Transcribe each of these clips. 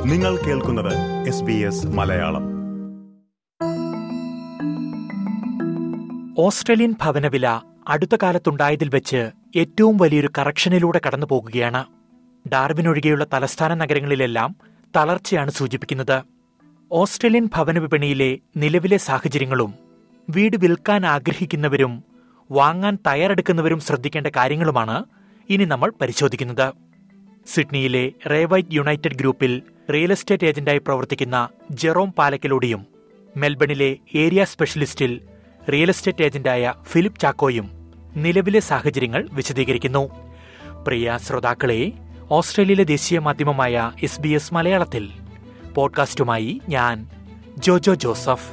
നിങ്ങൾ കേൾക്കുന്നത് S B S Malayalam Australian ഭവനവില അടുത്ത കാലത്തുണ്ടായതിൽ വെച്ച് ഏറ്റവും വലിയൊരു കറക്ഷനിലൂടെ കടന്നു പോകുകയാണ് ഡാർവിൻ ഒഴികെയുള്ള തലസ്ഥാന നഗരങ്ങളിലെല്ലാം തളർച്ചയാണ് സൂചിപ്പിക്കുന്നത് ഓസ്ട്രേലിയൻ ഭവന വിപണിയിലെ നിലവിലെ സാഹചര്യങ്ങളും വീട് വിൽക്കാൻ ആഗ്രഹിക്കുന്നവരും വാങ്ങാൻ തയ്യാറെടുക്കുന്നവരും ശ്രദ്ധിക്കേണ്ട കാര്യങ്ങളുമാണ് ഇനി നമ്മൾ പരിശോധിക്കുന്നത് സിഡ്നിയിലെ റേവൈറ്റ് യുണൈറ്റഡ് ഗ്രൂപ്പിൽ റിയൽ എസ്റ്റേറ്റ് ഏജന്റായി പ്രവർത്തിക്കുന്ന ജെറോം പാലക്കലോടിയും മെൽബണിലെ ഏരിയ സ്പെഷ്യലിസ്റ്റിൽ റിയൽ എസ്റ്റേറ്റ് ഏജന്റായ ഫിലിപ്പ് ചാക്കോയും നിലവിലെ സാഹചര്യങ്ങൾ വിശദീകരിക്കുന്നു പ്രിയ ശ്രോതാക്കളെ ഓസ്ട്രേലിയയിലെ ദേശീയ മാധ്യമമായ എസ് ബി എസ് മലയാളത്തിൽ പോഡ്കാസ്റ്റുമായി ഞാൻ ജോജോ ജോസഫ്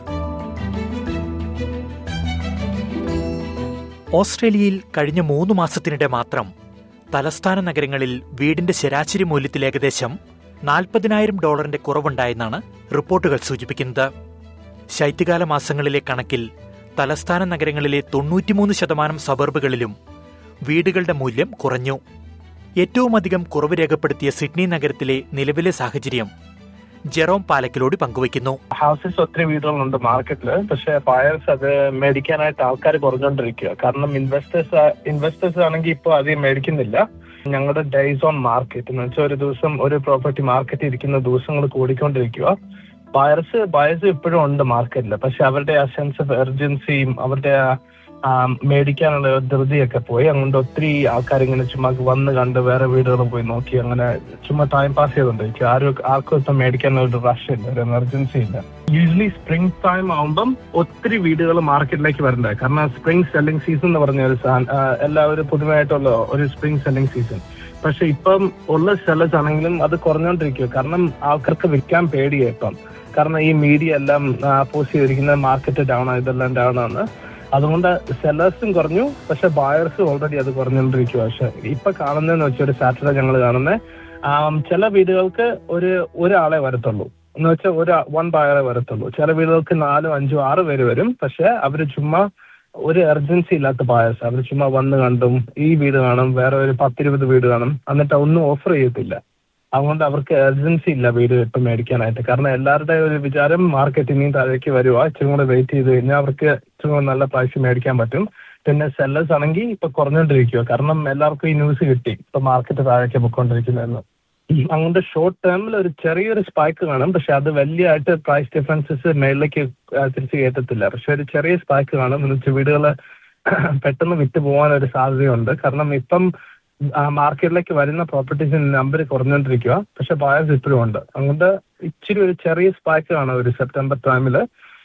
ഓസ്ട്രേലിയയിൽ കഴിഞ്ഞ മൂന്ന് മാസത്തിനിടെ മാത്രം തലസ്ഥാന നഗരങ്ങളിൽ വീടിന്റെ ശരാശരി മൂല്യത്തിൽ ഏകദേശം നാൽപ്പതിനായിരം ഡോളറിന്റെ കുറവുണ്ടായെന്നാണ് റിപ്പോർട്ടുകൾ സൂചിപ്പിക്കുന്നത് ശൈത്യകാല മാസങ്ങളിലെ കണക്കിൽ തലസ്ഥാന നഗരങ്ങളിലെ തൊണ്ണൂറ്റിമൂന്ന് ശതമാനം സബർബുകളിലും വീടുകളുടെ മൂല്യം കുറഞ്ഞു ഏറ്റവുമധികം കുറവ് രേഖപ്പെടുത്തിയ സിഡ്നി നഗരത്തിലെ നിലവിലെ സാഹചര്യം ജെറോം പാലക്കിലോട് പങ്കുവയ്ക്കുന്നു ഹൗസസ് ഒത്തിരി വീടുകളുണ്ട് മാർക്കറ്റിൽ പക്ഷെ ബയേഴ്സ് അത് മേടിക്കാനായിട്ട് ആൾക്കാർ കുറഞ്ഞുകൊണ്ടിരിക്കുക കാരണം ഇൻവെസ്റ്റേഴ്സ് ഇൻവെസ്റ്റേഴ്സ് ആണെങ്കിൽ ഇപ്പോൾ അധികം മേടിക്കുന്നില്ല ഞങ്ങളുടെ ഡേയ്സ് ഓൺ മാർക്കറ്റ് എന്ന് വെച്ചാൽ ഒരു ദിവസം ഒരു പ്രോപ്പർട്ടി മാർക്കറ്റ് ഇരിക്കുന്ന ദിവസങ്ങൾ കൂടിക്കൊണ്ടിരിക്കുക ബയർസ് ബയേഴ്സ് ഇപ്പോഴും ഉണ്ട് മാർക്കറ്റിൽ പക്ഷെ അവരുടെ ആ സെൻസ് ഓഫ് എർജൻസിയും അവരുടെ ആ ആ, മേടിക്കാനുള്ള ധൃതിയൊക്കെ പോയി അതുകൊണ്ട് ഒത്തിരി ആൾക്കാർ ഇങ്ങനെ ചുമ്മാ വന്ന് കണ്ട് വേറെ വീടുകൾ പോയി നോക്കി അങ്ങനെ ചുമ്മാ ടൈം പാസ് ചെയ്തോണ്ടിരിക്കും ആരും ആർക്കും ഇപ്പം മേടിക്കാനുള്ള ഒരു റഷ് ഇല്ല ഒരു എമർജൻസി ഇല്ല യൂഷ്വലി സ്പ്രിംഗ് ടൈം ആവുമ്പം ഒത്തിരി വീടുകൾ മാർക്കറ്റിലേക്ക് വരണ്ടേ കാരണം സ്പ്രിംഗ് സെല്ലിംഗ് സീസൺ എന്ന് പറഞ്ഞ ഒരു സാ- ആ, എല്ലാവരും പുതുമയായിട്ടുള്ള ഒരു സ്പ്രിംഗ് സെല്ലിംഗ് സീസൺ പക്ഷെ ഇപ്പം ഉള്ള സെല്ലേഴ്സ് ആണെങ്കിലും അത് കുറഞ്ഞുകൊണ്ടിരിക്കുക കാരണം ആൾക്കാർക്ക് വിൽക്കാൻ പേടിയായി ഇപ്പം കാരണം ഈ മീഡിയ എല്ലാം പോസ്റ്റ് ചെയ്തിരിക്കുന്ന മാർക്കറ്റ് ഡൗൺ ആണ് ഇതെല്ലാം ഡൗൺ ആണ് അതുകൊണ്ട് സെല്ലേഴ്സും കുറഞ്ഞു പക്ഷെ ബയേഴ്സും ഓൾറെഡി അത് കുറഞ്ഞുകൊണ്ടിരിക്കുക പക്ഷെ ഇപ്പൊ കാണുന്നതെന്ന് വെച്ചാൽ ഒരു സാറ്റർഡേ ഞങ്ങൾ കാണുന്നത് ചില വീടുകൾക്ക് ഒരു ഒരാളെ വരത്തുള്ളൂ എന്ന് വെച്ചാൽ ഒരു വൺ ബയറെ വരത്തുള്ളൂ ചില വീടുകൾക്ക് നാലും അഞ്ചും ആറ് പേര് വരും പക്ഷെ അവര് ചുമ്മാ ഒരു എർജൻസി ഇല്ലാത്ത ബയേഴ്സ് അവർ ചുമ്മാ വന്ന് കണ്ടും ഈ വീട് കാണും വേറെ ഒരു പത്തിരുപത് വീട് കാണും എന്നിട്ട് ഒന്നും ഓഫർ ചെയ്യത്തില്ല അതുകൊണ്ട് അവർക്ക് എർജൻസി ഇല്ല വീട് ഇപ്പം മേടിക്കാനായിട്ട് കാരണം എല്ലാവരുടെ ഒരു വിചാരം മാർക്കറ്റ് ഇനിയും താഴേക്ക് വരുക ഇച്ചിരി കൂടെ വെയിറ്റ് ചെയ്ത് കഴിഞ്ഞാൽ അവർക്ക് ഇച്ചിരി കൂടെ നല്ല പ്രൈസ് മേടിക്കാൻ പറ്റും പിന്നെ സെല്ലേഴ്സ് ആണെങ്കിൽ ഇപ്പൊ കുറഞ്ഞുകൊണ്ടിരിക്കുക കാരണം എല്ലാവർക്കും ഈ ന്യൂസ് കിട്ടി ഇപ്പൊ മാർക്കറ്റ് താഴേക്ക് പൊയ്ക്കൊണ്ടിരിക്കുന്നതെന്ന് അങ്ങോട്ട് ഷോർട്ട് ടേമിൽ ഒരു ചെറിയൊരു സ്പൈക്ക് കാണും പക്ഷെ അത് വലിയതായിട്ട് പ്രൈസ് ഡിഫറൻസസ് മേളിലേക്ക് ആ, തിരിച്ച് കയറ്റത്തില്ല പക്ഷെ ഒരു ചെറിയ സ്പൈക്ക് കാണും എന്ന് വെച്ചാൽ വീടുകൾ പെട്ടെന്ന് വിറ്റ് പോകാൻ ഒരു സാധ്യതയുണ്ട് കാരണം ഇപ്പം ആ മാർക്കറ്റിലേക്ക് വരുന്ന പ്രോപ്പർട്ടീസിന്റെ നമ്പർ കുറഞ്ഞുകൊണ്ടിരിക്കുക പക്ഷെ ബയേഴ്സ് ഇപ്പോഴും ഉണ്ട് അതുകൊണ്ട് ഇച്ചിരി ഒരു ചെറിയ സ്പൈക്ക് കാണും ഒരു സെപ്റ്റംബർ ടൈമിൽ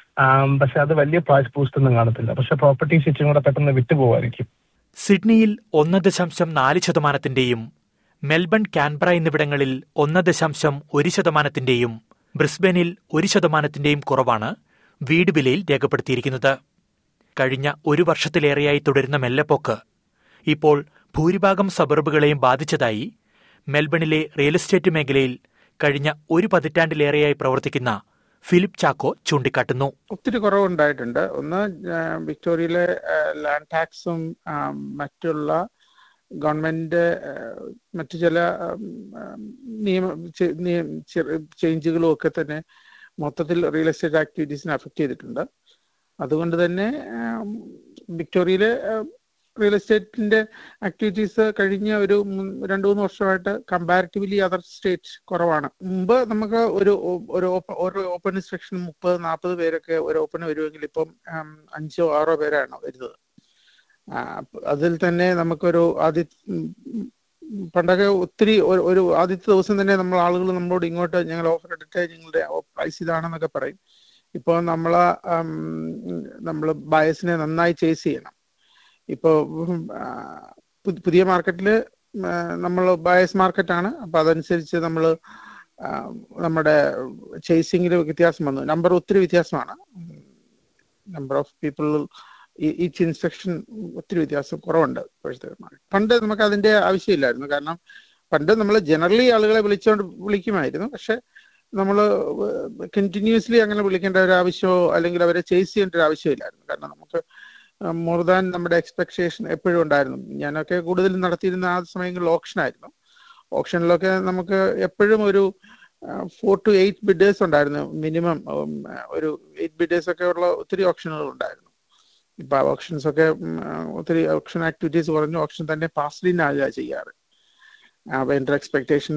പക്ഷെ അത് വലിയ പ്രൈസ് ബൂസ്റ്റ് ഒന്നും കാണത്തില്ല പക്ഷെ പ്രോപ്പർട്ടീസ് ഇച്ചിരി കൂടെ പെട്ടെന്ന് വിറ്റ് പോകുമായിരിക്കും സിഡ്നിയിൽ ഒന്ന് ദശാംശം നാല് ശതമാനത്തിന്റെയും മെൽബൺ കാൻബ്ര എന്നിവിടങ്ങളിൽ ഒന്ന് ദശാംശം ഒരു ശതമാനത്തിന്റെയും ബ്രിസ്ബനിൽ ഒരു ശതമാനത്തിന്റെയും കുറവാണ് വീട് വിലയിൽ രേഖപ്പെടുത്തിയിരിക്കുന്നത് കഴിഞ്ഞ ഒരു വർഷത്തിലേറെയായി തുടരുന്ന മെല്ലെപ്പോക്ക് ഇപ്പോൾ ഭൂരിഭാഗം സബർബുകളെയും ബാധിച്ചതായി മെൽബണിലെ റിയൽ എസ്റ്റേറ്റ് മേഖലയിൽ കഴിഞ്ഞ ഒരു പതിറ്റാണ്ടിലേറെയായി പ്രവർത്തിക്കുന്ന ഫിലിപ്പ് ചാക്കോ ചൂണ്ടിക്കാട്ടുന്നു ഒത്തിരി കുറവുണ്ടായിട്ടുണ്ട് ഒന്ന് ആ, വിക്ടോറിയയിലെ ആ, ലാൻഡ് ടാക്സും ആ, മറ്റുള്ള ഗവൺമെന്റ് ആ, മറ്റു ചില ഉം, ആ, നിയമ ചെ- നിയ- ചെറു- ചേഞ്ചുകളും ഒക്കെ തന്നെ മൊത്തത്തിൽ റിയൽ എസ്റ്റേറ്റ് ആക്ടിവിറ്റീസിനെ അഫക്റ്റ് ചെയ്തിട്ടുണ്ട് അതുകൊണ്ട് തന്നെ ആ, വിക്ടോറിയയിലെ റിയൽ എസ്റ്റേറ്റിന്റെ ആക്ടിവിറ്റീസ് കഴിഞ്ഞ ഒരു മൂന്ന് രണ്ട് മൂന്ന് വർഷമായിട്ട് കമ്പാരിറ്റീവ്ലി അതർ സ്റ്റേറ്റ് കുറവാണ് മുമ്പ് നമുക്ക് ഒരു ഓ- ഒരു ഓപ്പ- ഒരു ഓപ്പൺ ഇൻസ്ട്രക്ഷൻ മുപ്പത് നാൽപ്പത് പേരൊക്കെ ഒരു ഓപ്പൺ വരുമെങ്കിൽ ഇപ്പം ഉം, അഞ്ചോ ആറോ പേരാണ് വരുന്നത് ആ, അപ്പ- അതിൽ തന്നെ നമുക്കൊരു ആദ്യ ഉം, ഉം, പണ്ടൊക്കെ ഒത്തിരി ഒരു- ഒരു ആദ്യത്തെ ദിവസം തന്നെ നമ്മൾ ആളുകൾ നമ്മളോട് ഇങ്ങോട്ട് ഞങ്ങൾ ഓഫർ എടുത്ത് ഞങ്ങളുടെ പ്രൈസ് ഇതാണെന്നൊക്കെ പറയും ഇപ്പോൾ നമ്മൾ നമ്മൾ ബയസിനെ നന്നായി ചേസ് ചെയ്യണം ഇപ്പോൾ പുതിയ മാർക്കറ്റിൽ നമ്മൾ ബയസ് മാർക്കറ്റാണ് അപ്പോൾ അതനുസരിച്ച് നമ്മൾ നമ്മുടെ ചേസിങ്ങിൽ വ്യത്യാസം വന്നു നമ്പർ ഒത്തിരി വ്യത്യാസമാണ് number of people each instruction ഒത്തിരി വ്യത്യാസം കുറവുണ്ട് ഇപ്പോഴത്തെ market. പണ്ട് നമുക്ക് അതിന്റെ ആവശ്യമില്ലായിരുന്നു കാരണം പണ്ട് നമ്മൾ ജനറലി ആളുകളെ വിളിച്ചുകൊണ്ട് വിളിക്കുമായിരുന്നു പക്ഷെ നമ്മൾ കണ്ടിന്യൂസ്ലി അങ്ങനെ വിളിക്കേണ്ട ഒരു ആവശ്യമോ അല്ലെങ്കിൽ അവരെ ചേസ് ചെയ്യേണ്ട ഒരു ആവശ്യമില്ലായിരുന്നു കാരണം നമുക്ക് മോർ ദാൻ നമ്മുടെ എക്സ്പെക്ടേഷൻ എപ്പോഴും ഉണ്ടായിരുന്നു ഞാനൊക്കെ കൂടുതൽ നടത്തിയിരുന്ന ആ സമയങ്ങളിൽ ഓപ്ഷൻ ആയിരുന്നു ഓപ്ഷനിലൊക്കെ നമുക്ക് എപ്പോഴും ഒരു ഫോർ ടു എയ്റ്റ് ബിഡേഴ്സ് ഉണ്ടായിരുന്നു മിനിമം ഒരു എയ്റ്റ് ബിഡേഴ്സ് ഒക്കെ ഉള്ള ഒത്തിരി ഓപ്ഷനുകൾ ഉണ്ടായിരുന്നു ഇപ്പൊ ഓപ്ഷൻസ് ഒക്കെ ഉം, ആ, ഒത്തിരി ഓപ്ഷൻ ആക്ടിവിറ്റീസ് കുറഞ്ഞു ഓപ്ഷൻ തന്നെ പാസ്ഡ് ഇൻ ആകുക ചെയ്യാറ് വെൻഡർ എക്സ്പെക്ടേഷൻ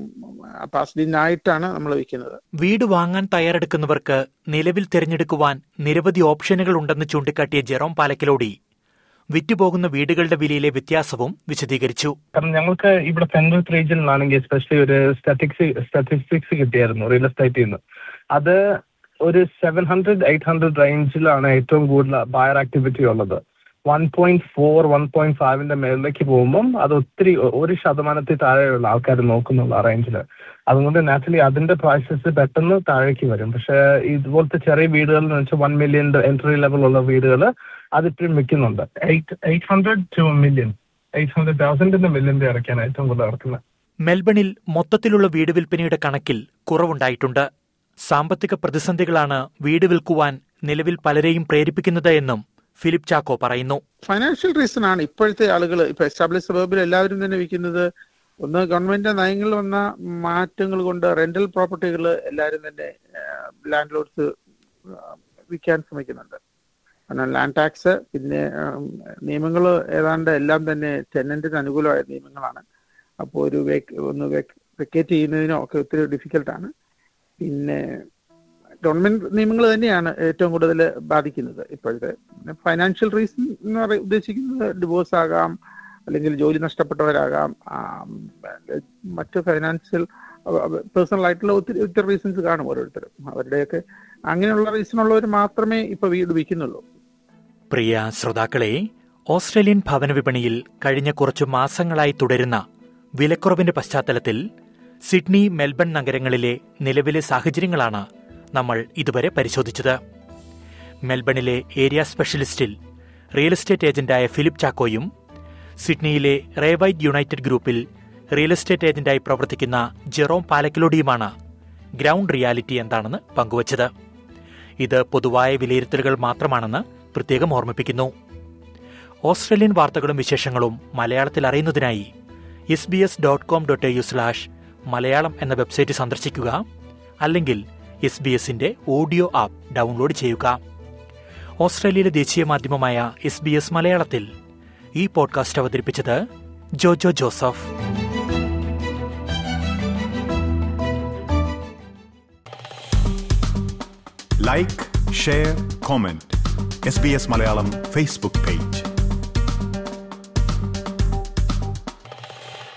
പാസ്ഡ് ഇൻ ആയിട്ടാണ് നമ്മൾ വിൽക്കുന്നത് വീട് വാങ്ങാൻ തയ്യാറെടുക്കുന്നവർക്ക് നിലവിൽ തിരഞ്ഞെടുക്കുവാൻ നിരവധി ഓപ്ഷനുകൾ ഉണ്ടെന്ന് ചൂണ്ടിക്കാട്ടിയ ജെറോം പാലക്കിലോടി വിറ്റുപോകുന്ന വീടുകളുടെ വിലയിലെ വ്യത്യാസവും വിശദീകരിച്ചു കാരണം ഞങ്ങൾക്ക് ഇവിടെ പെൻഡൽസ് റീജിയനിലാണെങ്കിൽ എസ്പെഷ്യലി ഒരു സ്റ്റാറ്റിക്സ് സ്റ്റാറ്റിസ്റ്റിക്സ് കിട്ടിയായിരുന്നു റിയൽ എസ്റ്റേറ്റിൽ നിന്ന് അത് ഒരു സെവൻ ഹൺഡ്രഡ് എയ്റ്റ് ഹൺഡ്രഡ് റേഞ്ചിലാണ് ഏറ്റവും കൂടുതൽ ബയർ ആക്ടിവിറ്റി ഉള്ളത് one point four one point ഫൈവിന്റെ മേളിലേക്ക് പോകുമ്പം അത് ഒത്തിരി ഒ- ഒരു ശതമാനത്തിൽ താഴെയുള്ള ആൾക്കാർ നോക്കുന്നുള്ള ആ റേഞ്ചിൽ അതുകൊണ്ട് നാച്ചുറലി അതിന്റെ പ്രൈസസ് പെട്ടെന്ന് താഴേക്ക് വരും പക്ഷെ ഇതുപോലത്തെ ചെറിയ വീടുകൾ എന്ന് വെച്ചാൽ വൺ മില്യൺ എൻട്രി ലെവൽ ഉള്ള വീടുകൾ അതിപ്പോഴും വിൽക്കുന്നുണ്ട് eight eight hundred to million eight hundred തൗസൻഡിന്റെ മില്യന്റെ ഇറക്കിയാണ് ഏറ്റവും കൂടുതൽ ഇറക്കുന്നത് മെൽബണിൽ മൊത്തത്തിലുള്ള വീട് വിൽപ്പനയുടെ കണക്കിൽ കുറവുണ്ടായിട്ടുണ്ട് സാമ്പത്തിക പ്രതിസന്ധികളാണ് വീട് വിൽക്കുവാൻ നിലവിൽ പലരെയും പ്രേരിപ്പിക്കുന്നത് എന്നും ഫിലിപ്പ് ചാക്കോ പറയുന്നു ഫൈനാൻഷ്യൽ റീസൺ ആണ് ഇപ്പോഴത്തെ ആളുകൾ ഇപ്പൊ എസ്റ്റാബ്ലിഷ് സബബിൽ എല്ലാവരും തന്നെ വിൽക്കുന്നത് ഒന്ന് ഗവൺമെന്റ് നയങ്ങളിൽ വന്ന മാറ്റങ്ങൾ കൊണ്ട് റെന്റൽ പ്രോപ്പർട്ടികൾ എല്ലാവരും തന്നെ ലാൻഡ് ലോഡ്സ് വിൽക്കാൻ ശ്രമിക്കുന്നുണ്ട് കാരണം ലാൻഡ് ടാക്സ് പിന്നെ നിയമങ്ങൾ ഏതാണ്ട് എല്ലാം തന്നെ ടെനന്റിന് അനുകൂലമായ നിയമങ്ങളാണ് അപ്പോൾ ഒരു വേക്ക് ഒന്ന് വെക്കേറ്റ് ചെയ്യുന്നതിനോ ഒക്കെ ഒത്തിരി ഡിഫിക്കൽട്ടാണ് പിന്നെ ഗവൺമെന്റ് നിയമങ്ങൾ തന്നെയാണ് ഏറ്റവും കൂടുതൽ ബാധിക്കുന്നത് ഇപ്പോഴത്തെ ഫൈനാൻഷ്യൽ റീസൺ എന്ന് പറയുക ഉദ്ദേശിക്കുന്നത് ഡിവോഴ്സ് ആകാം അല്ലെങ്കിൽ ജോലി നഷ്ടപ്പെട്ടവരാകാം ആം, മറ്റ് ഫൈനാൻഷ്യൽ പേഴ്സണൽ ആയിട്ടുള്ള ഒത്തിരി ഒത്തിരി റീസൺസ് കാണും ഓരോരുത്തരും അവരുടെയൊക്കെ അങ്ങനെയുള്ള റീസൺ ഉള്ളവർ മാത്രമേ ഇപ്പൊ വീട് വിൽക്കുന്നുള്ളൂ പ്രിയ ശ്രോതാക്കളെ ഓസ്ട്രേലിയൻ ഭവന വിപണിയിൽ കഴിഞ്ഞ കുറച്ചു മാസങ്ങളായി തുടരുന്ന വിലക്കുറവിന്റെ പശ്ചാത്തലത്തിൽ സിഡ്നി മെൽബൺ നഗരങ്ങളിലെ നിലവിലെ സാഹചര്യങ്ങളാണ് നമ്മൾ ഇതുവരെ പരിശോധിച്ചത് മെൽബണിലെ ഏരിയ സ്പെഷ്യലിസ്റ്റിൽ റിയൽ എസ്റ്റേറ്റ് ഏജന്റായ ഫിലിപ്പ് ചാക്കോയും സിഡ്നിയിലെ റേവൈറ്റ് യുണൈറ്റഡ് ഗ്രൂപ്പിൽ റിയൽ എസ്റ്റേറ്റ് ഏജന്റായി പ്രവർത്തിക്കുന്ന ജെറോം പാലക്കിലോടിയുമാണ് ഗ്രൗണ്ട് റിയാലിറ്റി എന്താണെന്ന് പങ്കുവച്ചത് ഇത് പൊതുവായ വിലയിരുത്തലുകൾ മാത്രമാണെന്ന് പ്രത്യേകം ഓർമ്മിപ്പിക്കുന്നു ഓസ്ട്രേലിയൻ വാർത്തകളും വിശേഷങ്ങളും മലയാളത്തിൽ അറിയുന്നതിനായി S B S dot com dot A U slash Malayalam എന്ന വെബ്സൈറ്റ് സന്ദർശിക്കുക അല്ലെങ്കിൽ എസ് ബി എസിന്റെ ഓഡിയോ ആപ്പ് ഡൗൺലോഡ് ചെയ്യുക ഓസ്ട്രേലിയയിലെ ദേശീയ മാധ്യമമായ എസ് ബി എസ് മലയാളത്തിൽ ഈ പോഡ്കാസ്റ്റ് അവതരിപ്പിച്ചത് Jojo Joseph like share comment S B S Malayalam Facebook page